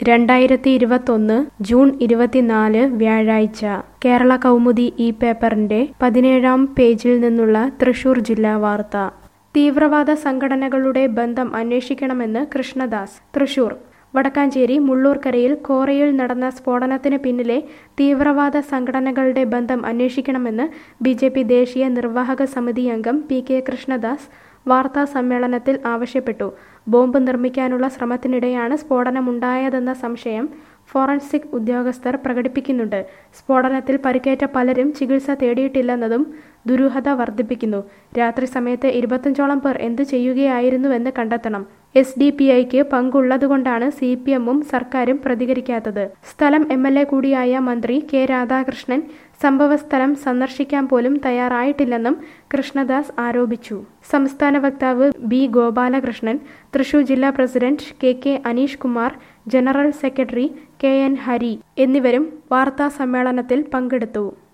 രണ്ടായിരത്തി ഇരുപത്തൊന്ന് ജൂൺ ഇരുപത്തിനാല് വ്യാഴാഴ്ച കേരള കൗമുദി ഈ പേപ്പറിന്റെ പതിനേഴാം പേജിൽ നിന്നുള്ള തൃശൂർ ജില്ലാ വാർത്ത തീവ്രവാദ സംഘടനകളുടെ ബന്ധം അന്വേഷിക്കണമെന്ന് കൃഷ്ണദാസ് തൃശൂർ വടക്കാഞ്ചേരി മുള്ളൂർക്കരയിൽ കോറയിൽ നടന്ന സ്ഫോടനത്തിന് പിന്നിലെ തീവ്രവാദ സംഘടനകളുടെ ബന്ധം അന്വേഷിക്കണമെന്ന് ബി ജെ പി ദേശീയ നിർവാഹക സമിതി അംഗം പി കെ കൃഷ്ണദാസ് വാർത്താ സമ്മേളനത്തിൽ ആവശ്യപ്പെട്ടു ബോംബ് നിർമ്മിക്കാനുള്ള ശ്രമത്തിനിടെയാണ് സ്ഫോടനമുണ്ടായതെന്ന സംശയം ഫോറൻസിക് ഉദ്യോഗസ്ഥർ പ്രകടിപ്പിക്കുന്നുണ്ട് സ്ഫോടനത്തിൽ പരിക്കേറ്റ പലരും ചികിത്സ തേടിയിട്ടില്ലെന്നതും ദുരൂഹത വർദ്ധിപ്പിക്കുന്നു രാത്രി സമയത്ത് ഇരുപത്തഞ്ചോളം പേർ എന്ത് ചെയ്യുകയായിരുന്നുവെന്ന് കണ്ടെത്തണം എസ് ഡി പി ഐക്ക് പങ്കുള്ളതുകൊണ്ടാണ് സി പി എമ്മും സർക്കാരും പ്രതികരിക്കാത്തത് സ്ഥലം എം എൽ എ കൂടിയായ മന്ത്രി കെ രാധാകൃഷ്ണൻ സംഭവസ്ഥലം സന്ദർശിക്കാൻ പോലും തയ്യാറായിട്ടില്ലെന്നും കൃഷ്ണദാസ് ആരോപിച്ചു സംസ്ഥാന വക്താവ് ബി ഗോപാലകൃഷ്ണൻ തൃശൂർ ജില്ലാ president K K Aneesh Kumar general secretary K N Hari എന്നിവരും വാർത്താ സമ്മേളനത്തിൽ പങ്കെടുത്തു